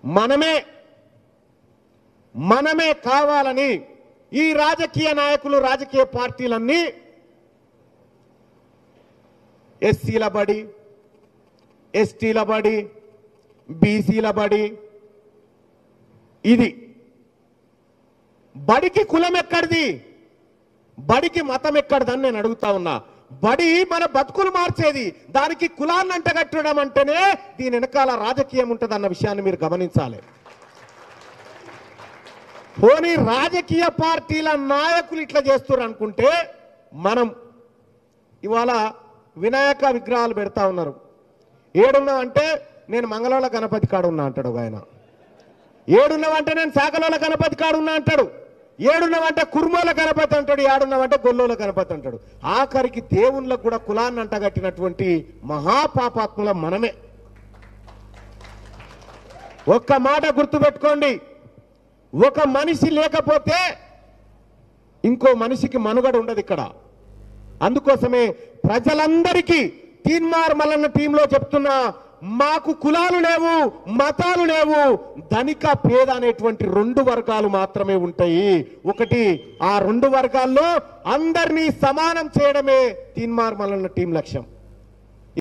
మనమే మనమే కావాలని ఈ రాజకీయ నాయకులు రాజకీయ పార్టీలన్నీ ఎస్సీల బడి ఎస్టీల బడి బీసీల బడి ఇది బడికి కులం ఎక్కడిది బడికి మతం ఎక్కడిదని నేను అడుగుతా ఉన్నా బడి మన బతుకులు మార్చేది దానికి కులాన్ని అంటగట్టడం అంటేనే దీని వెనకాల రాజకీయం ఉంటుందన్న విషయాన్ని మీరు గమనించాలి పోనీ రాజకీయ పార్టీల నాయకులు ఇట్లా చేస్తున్నారు అనుకుంటే మనం ఇవాళ వినాయక విగ్రహాలు పెడతా ఉన్నారు ఏడున్నావంటే నేను మంగళవాళ్ళ గణపతి కాడు ఉన్నా అంటాడు ఒక ఆయన ఏడున్నావంటే నేను శాఖలోల గణపతి కాడు ఉన్నా అంటాడు ఏడున్నావంటే కుర్మోల గణపతి అంటాడు ఏడున్నావంటే గొల్లోల గణపతి అంటాడు ఆఖరికి దేవుళ్ళకు కూడా కులాన్ని అంటగట్టినటువంటి మహాపాపాత్ముల మనమే ఒక్క మాట గుర్తుపెట్టుకోండి ఒక మనిషి లేకపోతే ఇంకో మనిషికి మనుగడ ఉండదు ఇక్కడ అందుకోసమే ప్రజలందరికీ తీన్మార్ మల్లన్న టీంలో చెప్తున్నా మాకు కులాలు లేవు మతాలు లేవు ధనిక పేద అనేటువంటి రెండు వర్గాలు మాత్రమే ఉంటాయి ఒకటి ఆ రెండు వర్గాల్లో అందరినీ సమానం చేయడమే తీన్మార్ మల్లన్న టీం లక్ష్యం